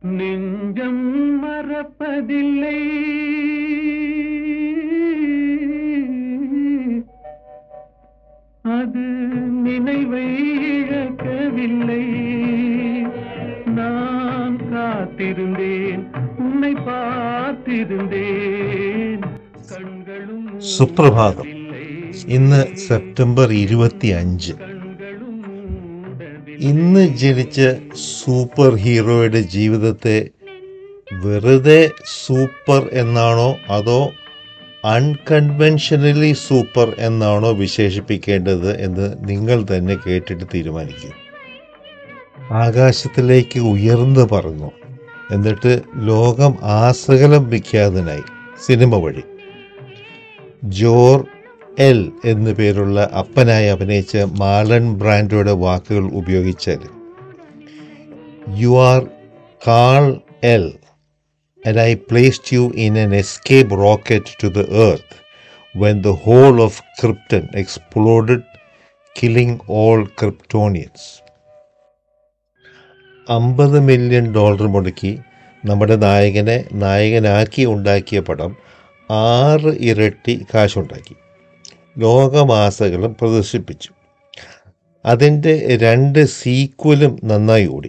நெஞ்சம் மறப்பதில்லை அது நினைவை இழக்கவில்லை நான் காத்திருந்தேன் உன்னை பார்த்திருந்தேன் കണ്ണും സുപ്രഭാതം ഇന്ന് സെപ്റ്റംബർ ഇരുപത്തി അഞ്ച് കണ്ണും മൂടവില്ല ഇന്ന് ജനിച്ച സൂപ്പർ ഹീറോയുടെ ജീവിതത്തെ വെറുതെ സൂപ്പർ എന്നാണോ അതോ അൺകൺവെൻഷനലി സൂപ്പർ എന്നാണോ വിശേഷിപ്പിക്കേണ്ടത് എന്ന് നിങ്ങൾ തന്നെ കേട്ടിട്ട് തീരുമാനിക്കും ആകാശത്തിലേക്ക് ഉയർന്നു പറന്നു എന്നിട്ട് ലോകം ആസകലം വിഖ്യാതനായി സിനിമ വഴി ജോർ എൽ എന്നു പേരുള്ള അപ്പനായി അഭിനയിച്ച മാലൻ ബ്രാൻഡോയുടെ വാക്കുകൾ ഉപയോഗിച്ചാൽ you are Kal El and I placed you in an escape rocket to the earth when the whole of Krypton exploded, killing all Kryptonians. അമ്പത് മില്യൺ ഡോളർ മുടക്കി നമ്മുടെ നായകനെ നായകനാക്കി ഉണ്ടാക്കിയ പടം ആറ് ഇരട്ടി കാശുണ്ടാക്കി ലോകമാസകളും പ്രദർശിപ്പിച്ചു അതിൻ്റെ രണ്ട് സീക്വലും നന്നായി ഓടി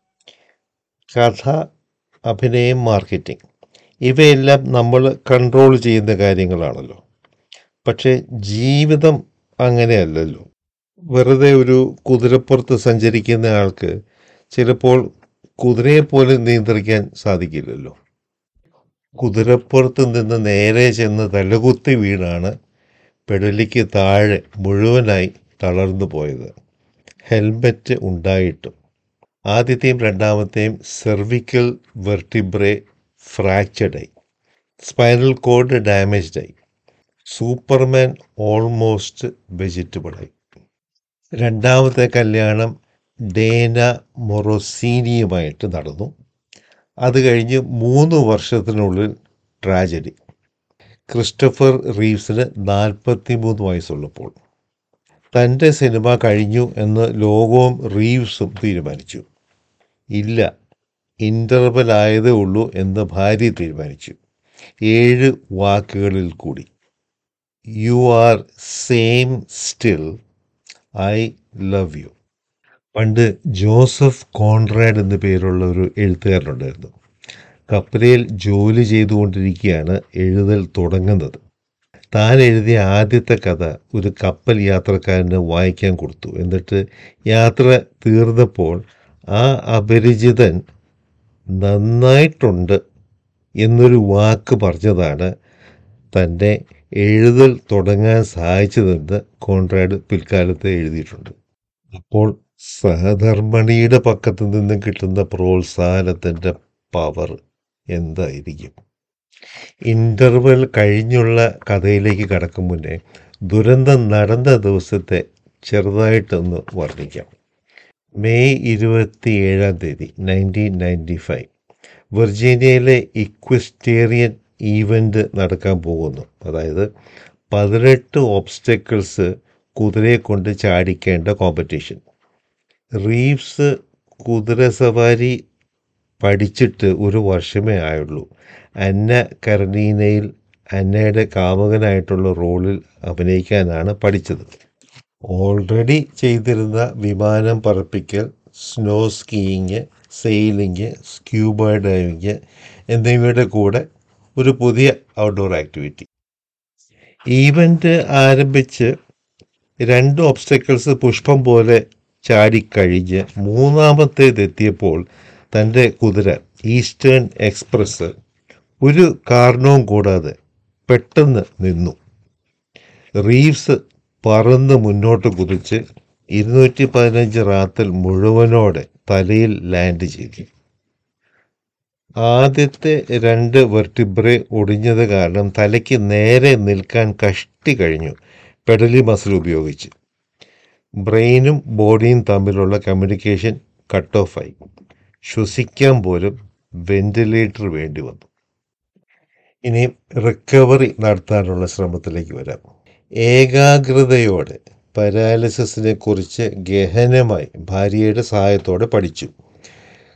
കഥ അഭിനയം മാർക്കറ്റിംഗ് ഇവയെല്ലാം നമ്മൾ കൺട്രോൾ ചെയ്യുന്ന കാര്യങ്ങളാണല്ലോ പക്ഷേ ജീവിതം അങ്ങനെയല്ലല്ലോ വെറുതെ ഒരു കുതിരപ്പുറത്ത് സഞ്ചരിക്കുന്ന ആൾക്ക് ചിലപ്പോൾ കുതിരയെ പോലും നിയന്ത്രിക്കാൻ സാധിക്കില്ലല്ലോ കുതിരപ്പുറത്ത് നിന്ന് നേരെ ചെന്ന് തലകുത്തി വീണാണ് പെടലിക്ക് താഴെ മുഴുവനായി തളർന്നു പോയത് ഹെൽമെറ്റ് ഉണ്ടായിട്ടും ആദ്യത്തെയും രണ്ടാമത്തെയും സെർവിക്കൽ വെർട്ടിബ്രെ ഫ്രാക്ചർഡായി സ്പൈനൽ കോഡ് ഡാമേജ്ഡായി സൂപ്പർമാൻ ഓൾമോസ്റ്റ് വെജിറ്റബിളായി രണ്ടാമത്തെ കല്യാണം ഡേന മൊറോസീനിയുമായിട്ട് നടന്നു അത് കഴിഞ്ഞ് മൂന്ന് വർഷത്തിനുള്ളിൽ ട്രാജഡി ക്രിസ്റ്റഫർ റീവ്സിന് നാൽപ്പത്തി മൂന്ന് വയസ്സുള്ളപ്പോൾ തൻ്റെ സിനിമ കഴിഞ്ഞു എന്ന് ലോകവും റീവ്സും തീരുമാനിച്ചു ഇല്ല ഇൻ്റർവൽ ആയതേ ഉള്ളൂ എന്ന് ഭാര്യ തീരുമാനിച്ചു ഏഴ് വാക്കുകളിൽ കൂടി you are same still I love you പണ്ട് ജോസഫ് കോൺറാഡ് എന്ന പേരുള്ള ഒരു എഴുത്തുകാരനുണ്ടായിരുന്നു കപ്പലയിൽ ജോലി ചെയ്തുകൊണ്ടിരിക്കുകയാണ് എഴുതൽ തുടങ്ങുന്നത് താൻ എഴുതിയ ആദ്യത്തെ കഥ ഒരു കപ്പൽ യാത്രക്കാരന് വായിക്കാൻ കൊടുത്തു എന്നിട്ട് യാത്ര തീർന്നപ്പോൾ ആ അപരിചിതൻ നന്നായിട്ടുണ്ട് എന്നൊരു വാക്ക് പറഞ്ഞതാണ് തൻ്റെ എഴുതൽ തുടങ്ങാൻ സഹായിച്ചതെന്ന് കോൺറാഡ് പിൽക്കാലത്ത് എഴുതിയിട്ടുണ്ട് അപ്പോൾ സഹധർമ്മിണിയുടെ പക്കത്തു നിന്ന് കിട്ടുന്ന പ്രോത്സാഹനത്തിൻ്റെ പവർ എന്തായിരിക്കും ഇൻ്റർവെൽ കഴിഞ്ഞുള്ള കഥയിലേക്ക് കടക്കും മുന്നേ ദുരന്തം നടന്ന ദിവസത്തെ ചെറുതായിട്ടൊന്ന് വർണ്ണിക്കാം മെയ് ഇരുപത്തി ഏഴാം തീയതി നയൻറ്റീൻ നയൻറ്റി ഫൈവ് വെർജീനിയയിലെ ഇക്വസ്റ്റേറിയൻ ഈവൻ്റ് നടക്കാൻ പോകുന്നു അതായത് പതിനെട്ട് ഓബ്സ്റ്റക്കിൾസ് കുതിരയെ കൊണ്ട് ചാടിക്കേണ്ട കോമ്പറ്റീഷൻ റീവ്സ് കുതിരസവാരി പഠിച്ചിട്ട് ഒരു വർഷമേ ആയുള്ളൂ അന്ന കരണീനയിൽ അന്നയുടെ കാമുകനായിട്ടുള്ള റോളിൽ അഭിനയിക്കാനാണ് പഠിച്ചത് ഓൾറെഡി ചെയ്തിരുന്ന വിമാനം പറപ്പിക്കൽ snow skiing sailing scuba diving എന്നിവയുടെ കൂടെ ഒരു പുതിയ ഔട്ട്ഡോർ ആക്ടിവിറ്റി ഈവൻ്റ് ആരംഭിച്ച് രണ്ട് ഒബ്സ്റ്റക്കിൾസ് പുഷ്പം പോലെ ചാടിക്കഴിഞ്ഞ് മൂന്നാമത്തേതെത്തിയപ്പോൾ തൻ്റെ കുതിര ഈസ്റ്റേൺ എക്സ്പ്രസ് ഒരു കാരണവും കൂടാതെ പെട്ടെന്ന് നിന്നു റീവ്സ് പറന്ന് മുന്നോട്ട് കുതിച്ച് ഇരുന്നൂറ്റി പതിനഞ്ച് റാത്തൽ മുഴുവനോടെ തലയിൽ ലാൻഡ് ചെയ്തു ആദ്യത്തെ രണ്ട് വെർട്ടിബ്രെ ഒടിഞ്ഞത് കാരണം തലയ്ക്ക് നേരെ നിൽക്കാൻ കഷ്ടി കഴിഞ്ഞു പെഡലി മസിൽ ഉപയോഗിച്ച് ബ്രെയിനും ബോഡിയും തമ്മിലുള്ള കമ്മ്യൂണിക്കേഷൻ കട്ട് ഓഫായി ശ്വസിക്കാൻ പോലും വെന്റിലേറ്റർ വേണ്ടി വന്നു ഇനി റിക്കവറി നടത്താനുള്ള ശ്രമത്തിലേക്ക് വരാം ഏകാഗ്രതയോടെ പരാലിസിസിനെ കുറിച്ച് ഗഹനമായി ഭാര്യയുടെ സഹായത്തോടെ പഠിച്ചു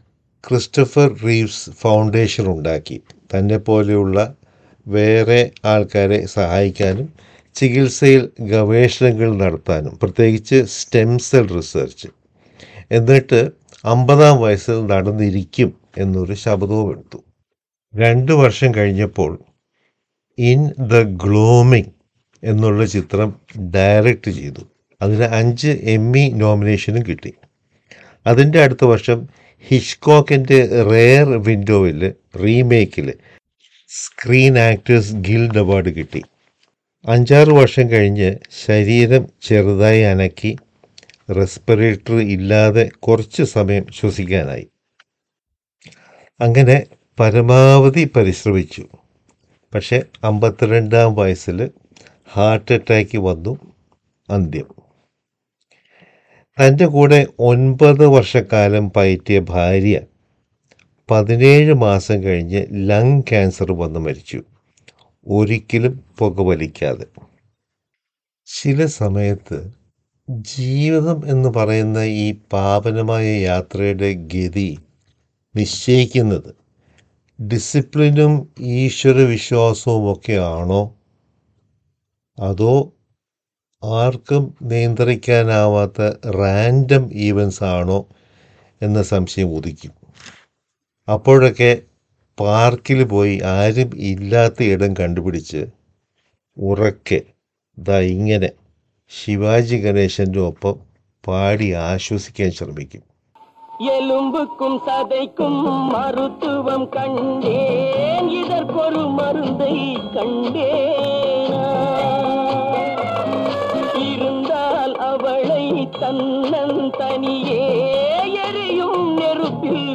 ക്രിസ്റ്റഫർ റീവ്സ് ഫൗണ്ടേഷൻ ഉണ്ടാക്കി തന്നെ പോലെയുള്ള വേറെ ആൾക്കാരെ സഹായിക്കാനും ചികിത്സയിൽ ഗവേഷണങ്ങൾ നടത്താനും പ്രത്യേകിച്ച് സ്റ്റെം സെൽ റിസർച്ച് എന്നിട്ട് അമ്പതാം വയസ്സിൽ നടന്നിരിക്കും എന്നൊരു ശബ്ദവും എടുത്തു രണ്ട് വർഷം കഴിഞ്ഞപ്പോൾ ഇൻ ദ ഗ്ലോമിങ് എന്നുള്ള ചിത്രം ഡയറക്റ്റ് ചെയ്തു അതിന് അഞ്ച് എമ്മി നോമിനേഷനും കിട്ടി അതിൻ്റെ അടുത്ത വർഷം ഹിഷ്കോക്കിൻ്റെ റെയർ വിൻഡോയിൽ റീമേക്കിൽ സ്ക്രീൻ ആക്ടേഴ്സ് ഗിൽഡ് അവാർഡ് കിട്ടി അഞ്ചാറ് വർഷം കഴിഞ്ഞ് ശരീരം ചെറുതായി അനക്കി റെസ്പിറേറ്റർ ഇല്ലാതെ കുറച്ച് സമയം ശ്വസിക്കാനായി അങ്ങനെ പരമാവധി പരിശ്രമിച്ചു പക്ഷെ അമ്പത്തിരണ്ടാം വയസ്സിൽ ഹാർട്ട് അറ്റാക്ക് വന്നു അന്ത്യം തൻ്റെ കൂടെ ഒൻപത് വർഷക്കാലം പയറ്റിയ ഭാര്യ പതിനേഴ് മാസം കഴിഞ്ഞ് ലങ് ക്യാൻസർ വന്ന് മരിച്ചു ഒരിക്കലും പുകവലിക്കാതെ ചില സമയത്ത് ജീവിതം എന്ന് പറയുന്ന ഈ പാവനമായ യാത്രയുടെ ഗതി നിശ്ചയിക്കുന്നത് ഡിസിപ്ലിനും ഈശ്വരവിശ്വാസവും ഒക്കെ ആണോ അതോ ആർക്കും നിയന്ത്രിക്കാനാവാത്ത റാൻഡം ഈവൻസ് ആണോ എന്ന സംശയം ഉദിക്കും അപ്പോഴൊക്കെ പാർക്കിൽ പോയി ആരും ഇല്ലാത്ത ഇടം കണ്ടുപിടിച്ച് ഉറക്കെ ദാ ഇങ്ങനെ ശിവാജി ഗണേശൻ്റെ ഒപ്പം പാടി ആശ്വസിക്കാൻ ശ്രമിക്കും எலும்புக்கும் சதைக்கும் மருத்துவம் கண்டேன் இதற்கொரு மருந்தை கண்டேனா இருந்தால் அவளை தன்னன் தனியே எரியும் நெருப்பில்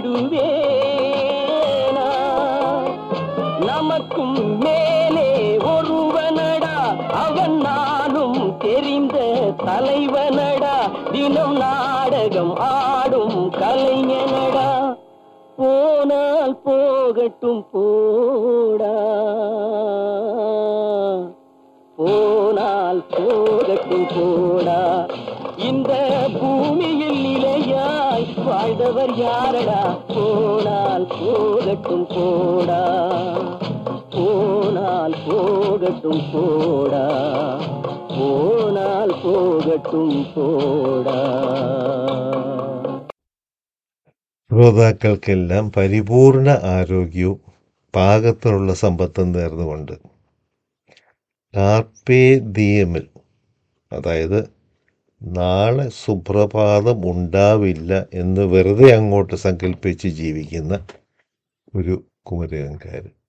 விடுவேனா நமக்கும் மேலே ஒருவனடா அவன் நானும் தெரிந்த தலைவனடா தினம் நாடகம் ஆடும் கலைஞனடா போனால் போகட்டும் போடா போனால் போகட்டும் போடா இந்த பூமியில் நிலையாய் வாழ்ந்தவர் யாரடா போனால் போகட்டும் போடா போனால் போகட்டும் போடா போனால் போகட்டும் போடா ശ്രോതാക്കൾക്കെല്ലാം പരിപൂർണ ആരോഗ്യവും പാകത്തിനുള്ള സമ്പത്തും നേർന്നുകൊണ്ട് കാർപ്പേ ദിയമിൽ അതായത് നാളെ സുപ്രഭാതം ഉണ്ടാവില്ല എന്ന് വെറുതെ അങ്ങോട്ട് സങ്കല്പിച്ച് ജീവിക്കുന്ന ഒരു കുമരകംകാരൻ